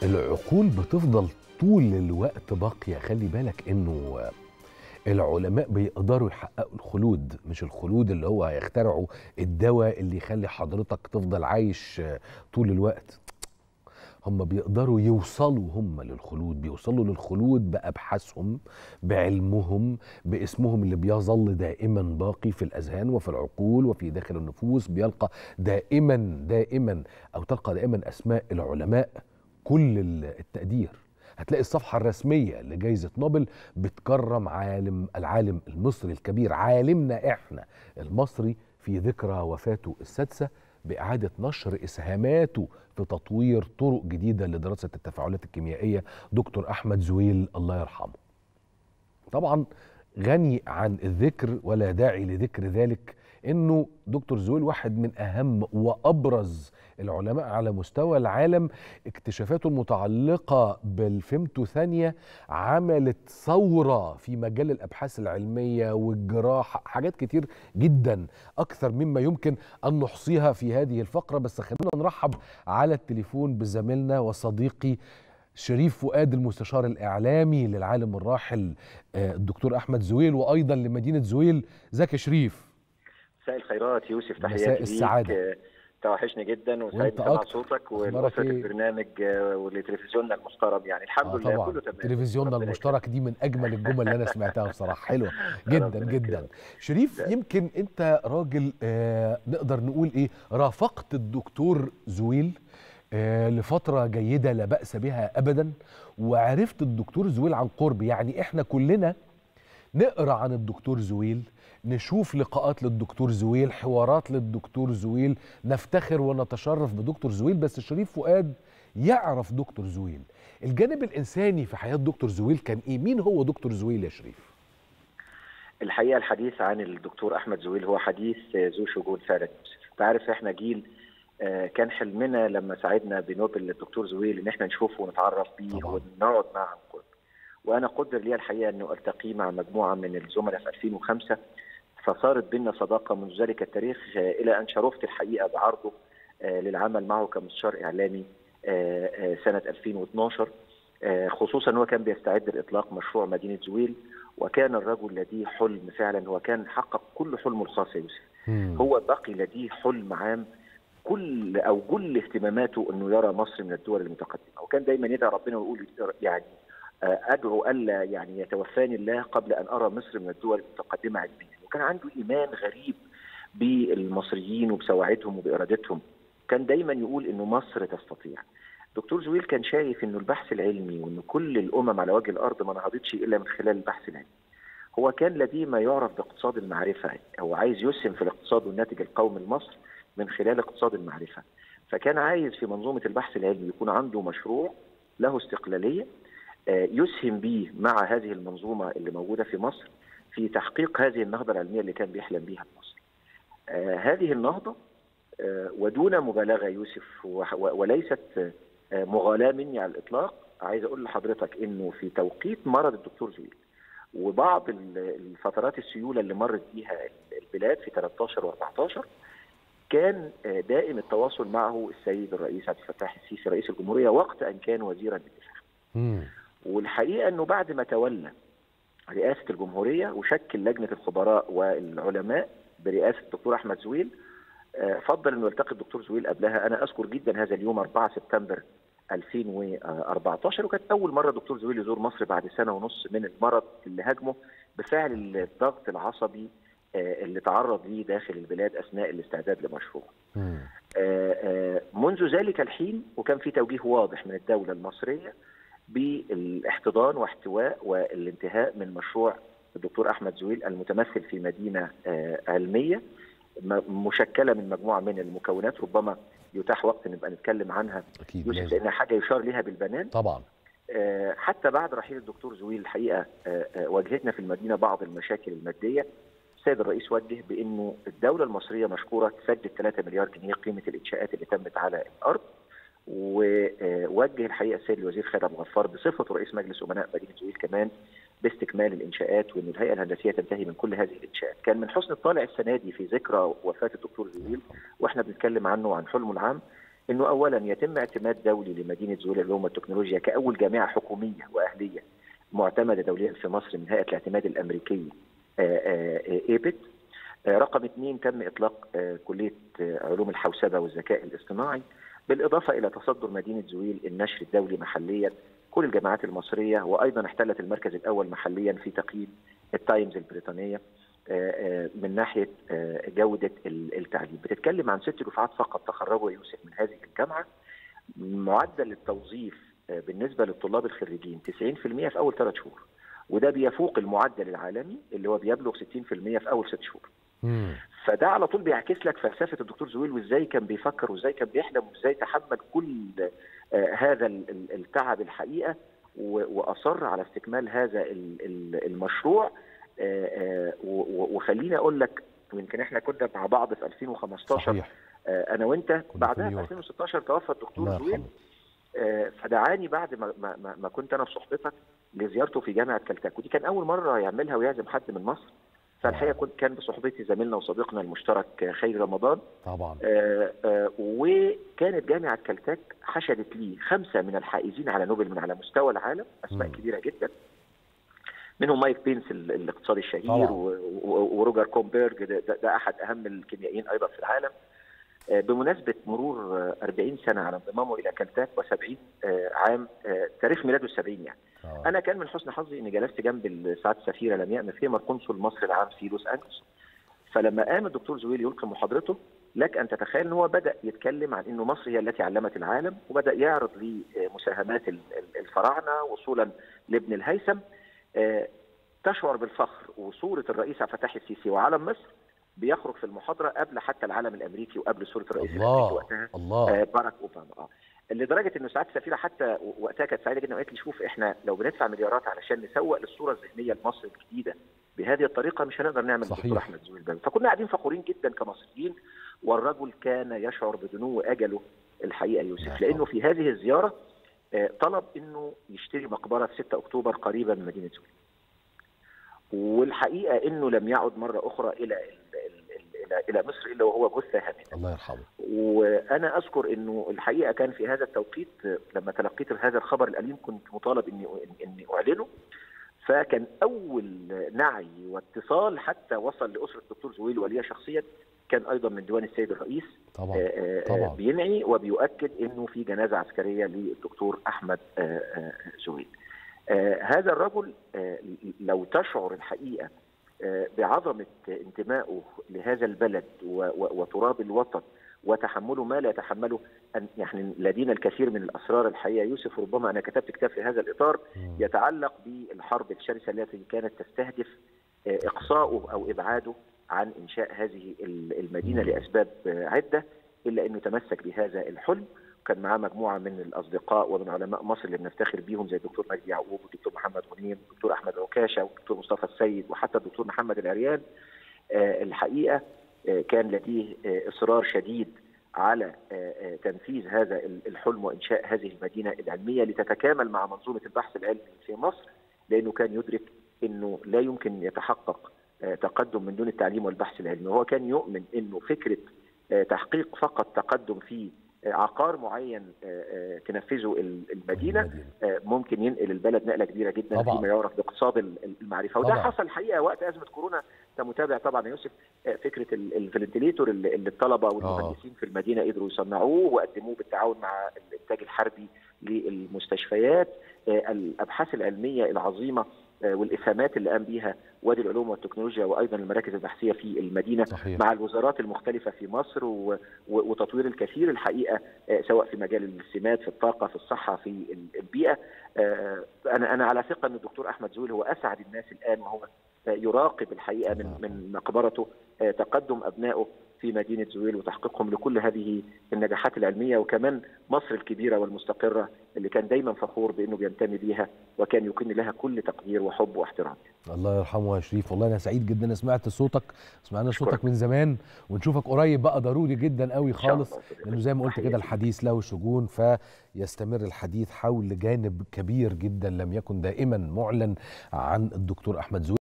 العقول بتفضل طول الوقت باقيه خلي بالك انه العلماء بيقدروا يحققوا الخلود مش الخلود اللي هو هيخترعوا الدواء اللي يخلي حضرتك تفضل عايش طول الوقت هم بيقدروا يوصلوا هم للخلود بيوصلوا للخلود بأبحاثهم بعلمهم باسمهم اللي بيظل دائما باقي في الأذهان وفي العقول وفي داخل النفوس بيلقى دائما دائما أو تلقى دائما أسماء العلماء كل التقدير هتلاقي الصفحة الرسمية لجائزة نوبل بتكرم عالم العالم المصري الكبير عالمنا احنا المصري في ذكرى وفاته السادسة بإعادة نشر إسهاماته في تطوير طرق جديدة لدراسة التفاعلات الكيميائية دكتور أحمد زويل الله يرحمه طبعا غني عن الذكر ولا داعي لذكر ذلك انه دكتور زويل واحد من اهم وابرز العلماء على مستوى العالم اكتشافاته المتعلقه بالفيمتو ثانيه عملت ثوره في مجال الابحاث العلميه والجراحه حاجات كتير جدا اكثر مما يمكن ان نحصيها في هذه الفقره بس خلينا نرحب على التليفون بزميلنا وصديقي شريف فؤاد المستشار الاعلامي للعالم الراحل الدكتور احمد زويل وايضا لمدينه زويل ازيك يا شريف مساء الخيرات يوسف تحياتي مساء السعادة توحشني جدا وسعيد سمع صوتك ولأسرة إيه؟ البرنامج ولتلفزيوننا المحترم يعني الحمد آه لله كله تمام تلفزيوننا المشترك دي من اجمل الجمل اللي انا سمعتها بصراحه حلوه جدا جدا شريف ده. يمكن انت راجل آه نقدر نقول ايه رافقت الدكتور زويل آه لفتره جيده لا باس بها ابدا وعرفت الدكتور زويل عن قرب يعني احنا كلنا نقرا عن الدكتور زويل نشوف لقاءات للدكتور زويل حوارات للدكتور زويل نفتخر ونتشرف بدكتور زويل بس الشريف فؤاد يعرف دكتور زويل الجانب الإنساني في حياة دكتور زويل كان إيه؟ مين هو دكتور زويل يا شريف؟ الحقيقة الحديث عن الدكتور أحمد زويل هو حديث ذو شجون فعلا أنت عارف إحنا جيل كان حلمنا لما ساعدنا بنوبل الدكتور زويل إن إحنا نشوفه ونتعرف بيه ونقعد معه عن قرب وأنا قدر لي الحقيقة أنه ألتقي مع مجموعة من الزملاء في 2005 فصارت بيننا صداقه منذ ذلك التاريخ الى ان شرفت الحقيقه بعرضه للعمل معه كمستشار اعلامي سنه 2012 خصوصا هو كان بيستعد لاطلاق مشروع مدينه زويل وكان الرجل لديه حلم فعلا هو كان حقق كل حلمه الخاص يا يوسف هو بقي لديه حلم عام كل او كل اهتماماته انه يرى مصر من الدول المتقدمه وكان دايما يدعي ربنا ويقول يعني ادعو الا يعني يتوفاني الله قبل ان ارى مصر من الدول المتقدمه علميا وكان عنده ايمان غريب بالمصريين وبسواعدهم وبارادتهم كان دايما يقول انه مصر تستطيع دكتور زويل كان شايف انه البحث العلمي وان كل الامم على وجه الارض ما نهضتش الا من خلال البحث العلمي هو كان لديه ما يعرف باقتصاد المعرفه هو عايز يسهم في الاقتصاد والناتج القومي لمصر من خلال اقتصاد المعرفه فكان عايز في منظومه البحث العلمي يكون عنده مشروع له استقلاليه يسهم به مع هذه المنظومه اللي موجوده في مصر في تحقيق هذه النهضه العلميه اللي كان بيحلم بيها في مصر. آه هذه النهضه آه ودون مبالغه يوسف وليست آه مغالاه مني على الاطلاق عايز اقول لحضرتك انه في توقيت مرض الدكتور زويل وبعض الفترات السيوله اللي مرت بيها البلاد في 13 و14 كان دائم التواصل معه السيد الرئيس عبد الفتاح السيسي رئيس الجمهوريه وقت ان كان وزيرا للدفاع. والحقيقه انه بعد ما تولى رئاسه الجمهوريه وشكل لجنه الخبراء والعلماء برئاسه الدكتور احمد زويل فضل انه يلتقي الدكتور زويل قبلها انا اذكر جدا هذا اليوم 4 سبتمبر 2014 وكانت اول مره الدكتور زويل يزور مصر بعد سنه ونص من المرض اللي هاجمه بفعل الضغط العصبي اللي تعرض ليه داخل البلاد اثناء الاستعداد لمشروع. منذ ذلك الحين وكان في توجيه واضح من الدوله المصريه بالاحتضان واحتواء والانتهاء من مشروع الدكتور احمد زويل المتمثل في مدينه علميه مشكله من مجموعه من المكونات ربما يتاح وقت نبقى نتكلم عنها اكيد يوسف لانها حاجه يشار لها بالبنان طبعا حتى بعد رحيل الدكتور زويل الحقيقه واجهتنا في المدينه بعض المشاكل الماديه السيد الرئيس وجه بانه الدوله المصريه مشكوره تسدد 3 مليار جنيه قيمه الانشاءات اللي تمت على الارض ووجه الحقيقه السيد الوزير خالد ابو غفار بصفته رئيس مجلس امناء مدينه زويل كمان باستكمال الانشاءات وان الهيئه الهندسيه تنتهي من كل هذه الانشاءات، كان من حسن الطالع السنه دي في ذكرى وفاه الدكتور زويل واحنا بنتكلم عنه وعن حلمه العام انه اولا يتم اعتماد دولي لمدينه زويل للعلوم والتكنولوجيا كاول جامعه حكوميه واهليه معتمده دوليا في مصر من هيئه الاعتماد الامريكيه ايبت رقم اثنين تم اطلاق كليه علوم الحوسبه والذكاء الاصطناعي بالاضافه الى تصدر مدينه زويل النشر الدولي محليا كل الجامعات المصريه وايضا احتلت المركز الاول محليا في تقييم التايمز البريطانيه من ناحيه جوده التعليم بتتكلم عن ست دفعات فقط تخرجوا يوسف من هذه الجامعه معدل التوظيف بالنسبه للطلاب الخريجين 90% في اول ثلاث شهور وده بيفوق المعدل العالمي اللي هو بيبلغ 60% في اول ست شهور فده على طول بيعكس لك فلسفه الدكتور زويل وازاي كان بيفكر وازاي كان بيحلم وازاي تحمل كل آه هذا التعب الحقيقه واصر على استكمال هذا المشروع آه آه وخليني اقول لك ويمكن احنا كنا مع بعض في 2015 صحيح. انا وانت بعدها في 2016 توفى الدكتور زويل فدعاني بعد ما, ما, ما كنت انا في صحبتك لزيارته في جامعه كلتاك ودي كان اول مره يعملها ويعزم حد من مصر فالحقيقه كنت كان بصحبتي زميلنا وصديقنا المشترك خير رمضان طبعا آآ آآ وكانت جامعه كلتاك حشدت لي خمسه من الحائزين على نوبل من على مستوى العالم اسماء م. كبيره جدا منهم مايك بينس الاقتصادي الشهير وروجر كومبيرج ده, ده, ده احد اهم الكيميائيين ايضا في العالم بمناسبه مرور 40 سنه على انضمامه الى كلتاك و70 عام تاريخ ميلاده السبعين يعني أوه. انا كان من حسن حظي اني جلست جنب سعاده السفيره لمياء مفيمر قنصل مصر العام في لوس انجلوس فلما قام الدكتور زويل يلقي محاضرته لك ان تتخيل ان هو بدا يتكلم عن انه مصر هي التي علمت العالم وبدا يعرض لي مساهمات الفراعنه وصولا لابن الهيثم تشعر بالفخر وصوره الرئيس عبد الفتاح السيسي وعلم مصر بيخرج في المحاضره قبل حتى العلم الامريكي وقبل صوره الرئيس الله الامريكي وقتها الله باراك اوباما اه لدرجه انه سعاده السفيره حتى وقتها كانت سعيده جدا وقالت لي شوف احنا لو بندفع مليارات علشان نسوق للصوره الذهنيه لمصر الجديده بهذه الطريقه مش هنقدر نعمل صحيح. دكتور احمد زويل ده فكنا قاعدين فخورين جدا كمصريين والرجل كان يشعر بدنو اجله الحقيقه يوسف لانه في هذه الزياره طلب انه يشتري مقبره في 6 اكتوبر قريبه من مدينه زويل والحقيقه انه لم يعد مره اخرى الى الى الى مصر الا وهو جثه هامده. الله يرحمه. وانا اذكر انه الحقيقه كان في هذا التوقيت لما تلقيت هذا الخبر الاليم كنت مطالب اني اني اعلنه فكان اول نعي واتصال حتى وصل لاسره الدكتور زويل وليا شخصيا كان ايضا من ديوان السيد الرئيس طبعا آآ طبعا بينعي وبيؤكد انه في جنازه عسكريه للدكتور احمد زويل. هذا الرجل لو تشعر الحقيقه بعظمه انتمائه لهذا البلد وتراب الوطن وتحمله ما لا يتحمله أن يعني لدينا الكثير من الاسرار الحقيقه يوسف ربما انا كتبت كتاب في هذا الاطار يتعلق بالحرب الشرسه التي كانت تستهدف اقصاؤه او ابعاده عن انشاء هذه المدينه لاسباب عده الا انه تمسك بهذا الحلم كان معاه مجموعه من الاصدقاء ومن علماء مصر اللي بنفتخر بيهم زي الدكتور مجدي يعقوب والدكتور محمد غنيم والدكتور احمد عكاشه والدكتور مصطفى السيد وحتى الدكتور محمد العريان آه الحقيقه آه كان لديه آه اصرار شديد على تنفيذ هذا الحلم وانشاء هذه المدينه العلميه لتتكامل مع منظومه البحث العلمي في مصر لانه كان يدرك انه لا يمكن يتحقق تقدم من دون التعليم والبحث العلمي وهو كان يؤمن انه فكره تحقيق فقط تقدم في عقار معين تنفذه المدينه ممكن ينقل البلد نقله كبيره جدا طبعا. فيما يعرف باقتصاد المعرفه وده طبعا. حصل الحقيقه وقت ازمه كورونا انت متابع طبعا يا يوسف فكره الفنتليتور اللي الطلبه والمهندسين في المدينه قدروا يصنعوه وقدموه بالتعاون مع الانتاج الحربي للمستشفيات الابحاث العلميه العظيمه والافهامات اللي قام بيها وادي العلوم والتكنولوجيا وايضا المراكز البحثية في المدينه صحيح. مع الوزارات المختلفه في مصر و... وتطوير الكثير الحقيقه سواء في مجال السمات في الطاقه في الصحه في البيئه انا انا على ثقه ان الدكتور احمد زويل هو اسعد الناس الان وهو يراقب الحقيقه من من مقبرته تقدم ابنائه في مدينه زويل وتحقيقهم لكل هذه النجاحات العلميه وكمان مصر الكبيره والمستقره اللي كان دايما فخور بانه بينتمي ليها وكان يكن لها كل تقدير وحب واحترام. الله يرحمه يا شريف والله انا سعيد جدا سمعت صوتك سمعنا صوتك من زمان ونشوفك قريب بقى ضروري جدا قوي خالص لانه زي ما قلت كده الحديث له شجون فيستمر الحديث حول جانب كبير جدا لم يكن دائما معلن عن الدكتور احمد زويل